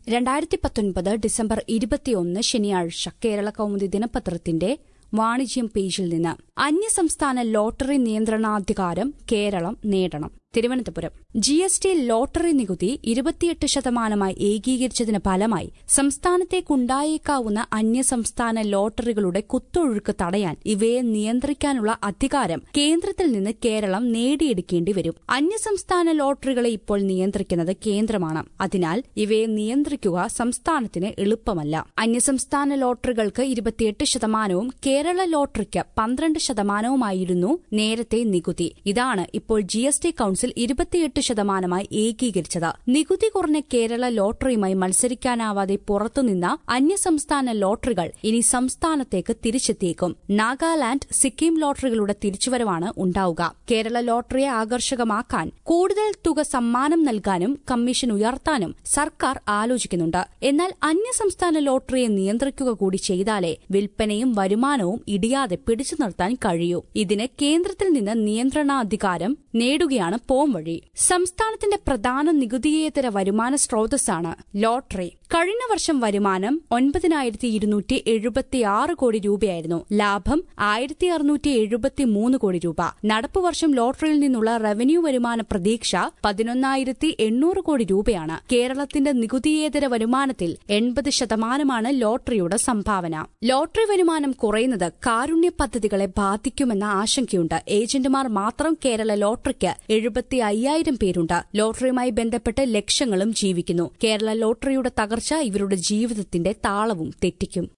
രണ്ടായിരത്തി പത്തൊൻപത് ഡിസംബർ ഇരുപത്തിയൊന്ന് ശനിയാഴ്ച കേരള കൗമുദി ദിനപത്രത്തിന്റെ വാണിജ്യം പേജിൽ നിന്ന് അന്യസംസ്ഥാന ലോട്ടറി നിയന്ത്രണാധികാരം കേരളം നേടണം Thiruvananthapuram G S T lottery നികുതി ഇരുപത്തിയെട്ട് ശതമാനമായി ഏകീകരിച്ചതിന് ഫലമായി സംസ്ഥാനത്തേക്കുണ്ടായേക്കാവുന്ന അന്യസംസ്ഥാന ലോട്ടറികളുടെ കുത്തൊഴുക്ക് തടയാൻ ഇവയെ നിയന്ത്രിക്കാനുള്ള അധികാരം കേന്ദ്രത്തിൽ നിന്ന് കേരളം നേടിയെടുക്കേണ്ടി വരും അന്യസംസ്ഥാന ലോട്ടറികളെ ഇപ്പോൾ നിയന്ത്രിക്കുന്നത് കേന്ദ്രമാണ് അതിനാൽ ഇവയെ നിയന്ത്രിക്കുക സംസ്ഥാനത്തിന് എളുപ്പമല്ല അന്യസംസ്ഥാന ലോട്ടറികൾക്ക് ഇരുപത്തിയെട്ട് ശതമാനവും കേരള ലോട്ടറിക്ക് പന്ത്രണ്ട് ശതമാനവുമായിരുന്നു നേരത്തെ നികുതി ഇതാണ് ഇപ്പോൾ ജി എസ് ടി കൌൺസിൽ ഇരുപത്തിയെട്ട് ശതമാനമായി ഏകീകരിച്ചത് നികുതി കുറഞ്ഞ കേരള ലോട്ടറിയുമായി മത്സരിക്കാനാവാതെ പുറത്തുനിന്ന അന്യസംസ്ഥാന ലോട്ടറികൾ ഇനി സംസ്ഥാനത്തേക്ക് തിരിച്ചെത്തിയേക്കും നാഗാലാന്റ് സിക്കിം ലോട്ടറികളുടെ തിരിച്ചുവരവാണ് ഉണ്ടാവുക കേരള ലോട്ടറിയെ ആകർഷകമാക്കാൻ കൂടുതൽ തുക സമ്മാനം നൽകാനും കമ്മീഷൻ ഉയർത്താനും സർക്കാർ ആലോചിക്കുന്നുണ്ട് എന്നാൽ അന്യസംസ്ഥാന ലോട്ടറിയെ നിയന്ത്രിക്കുക കൂടി ചെയ്താലേ വിൽപ്പനയും വരുമാനവും ഇടിയാതെ പിടിച്ചു നിർത്താൻ കഴിയൂ ഇതിന് കേന്ദ്രത്തിൽ നിന്ന് നിയന്ത്രണാധികാരം നേടുകയാണ് പോം വഴി സംസ്ഥാനത്തിന്റെ പ്രധാന നികുതിയേതര വരുമാന സ്രോതസ്സാണ് ലോട്ടറി കഴിഞ്ഞ വർഷം വരുമാനം ഒൻപതിനായിരത്തി ഇരുന്നൂറ്റി എഴുപത്തിയാറ് കോടി രൂപയായിരുന്നു ലാഭം ആയിരത്തി അറുന്നൂറ്റി എഴുപത്തി മൂന്ന് കോടി രൂപ നടപ്പ് വർഷം ലോട്ടറിയിൽ നിന്നുള്ള റവന്യൂ വരുമാന പ്രതീക്ഷ പതിനൊന്നായിരത്തി എണ്ണൂറ് കോടി രൂപയാണ് കേരളത്തിന്റെ നികുതിയേതര വരുമാനത്തിൽ എൺപത് ശതമാനമാണ് ലോട്ടറിയുടെ സംഭാവന ലോട്ടറി വരുമാനം കുറയുന്നത് കാരുണ്യ പദ്ധതികളെ ബാധിക്കുമെന്ന ആശങ്കയുണ്ട് ഏജന്റുമാർ മാത്രം കേരള ലോട്ടറിക്ക് എഴുപത്തി അയ്യായിരം പേരുണ്ട് ലോട്ടറിയുമായി ബന്ധപ്പെട്ട് ലക്ഷങ്ങളും ജീവിക്കുന്നു കേരള ലോട്ടറിയുടെ തകർച്ച ഇവരുടെ ജീവിതത്തിന്റെ താളവും തെറ്റിക്കും